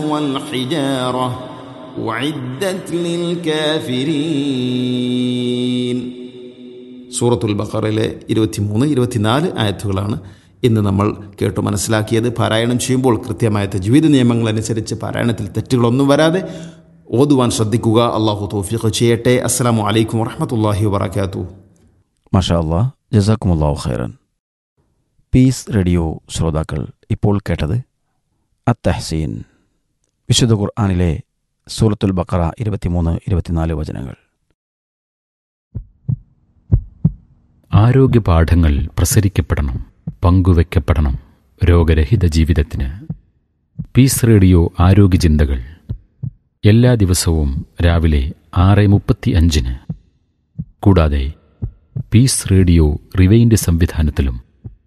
والحجارة أعدت للكافرين സൂറത്തുൽ ബഖറിലെ ഇരുപത്തിമൂന്ന് ഇരുപത്തിനാല് ആയത്തുകളാണ് ഇന്ന് നമ്മൾ കേട്ടു മനസ്സിലാക്കിയത് പാരായണം ചെയ്യുമ്പോൾ കൃത്യമായ ജീവിത നിയമങ്ങൾ അനുസരിച്ച് പാരായണത്തിൽ തെറ്റുകളൊന്നും വരാതെ ഓതുവാൻ ശ്രദ്ധിക്കുക അള്ളാഹു തോഫിഖ് ചെയ്യട്ടെ അസ്സാം വലൈക്കും വറഹമത്തല്ലാഹി വാബർക്കാത്തു മഷാ അല്ലാ ജസാക്കുമുല്ലാഹു ഖൈറൻ പീസ് റേഡിയോ ശ്രോതാക്കൾ ഇപ്പോൾ കേട്ടത് അത്തഹസീൻ വിശുദ്ധ ഖുർആാനിലെ സൂറത്തുൽ ബക്കറ ഇരുപത്തിമൂന്ന് ഇരുപത്തിനാല് വചനങ്ങൾ ആരോഗ്യ പാഠങ്ങൾ പ്രസരിക്കപ്പെടണം പങ്കുവെക്കപ്പെടണം രോഗരഹിത ജീവിതത്തിന് പീസ് റേഡിയോ ആരോഗ്യ ചിന്തകൾ എല്ലാ ദിവസവും രാവിലെ ആറ് മുപ്പത്തി അഞ്ചിന് കൂടാതെ പീസ് റേഡിയോ റിവൈൻഡ് സംവിധാനത്തിലും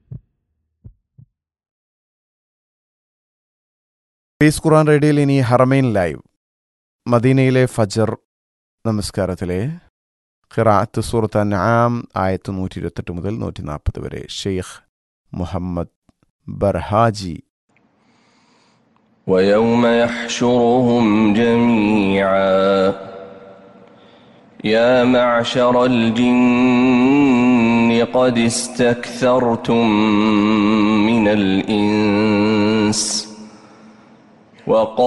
പീസ് ഖുറാൻ റേഡിയോയിൽ ഇനി ഹറമൈൻ ലൈവ് മദീനയിലെ ഫജർ നമസ്കാരത്തിലെ ഖിറാത്ത് സൂറത്ത് അൻആം ആയത്ത് നൂറ്റി ഇരുപത്തെട്ട് മുതൽ നൂറ്റി നാൽപ്പത് വരെ ഷെയ്ഖ് മുഹമ്മദ് ബർഹാജി ويوم يحشرهم جميعا يا معشر الجن قد استكثرتم من الإنس وقال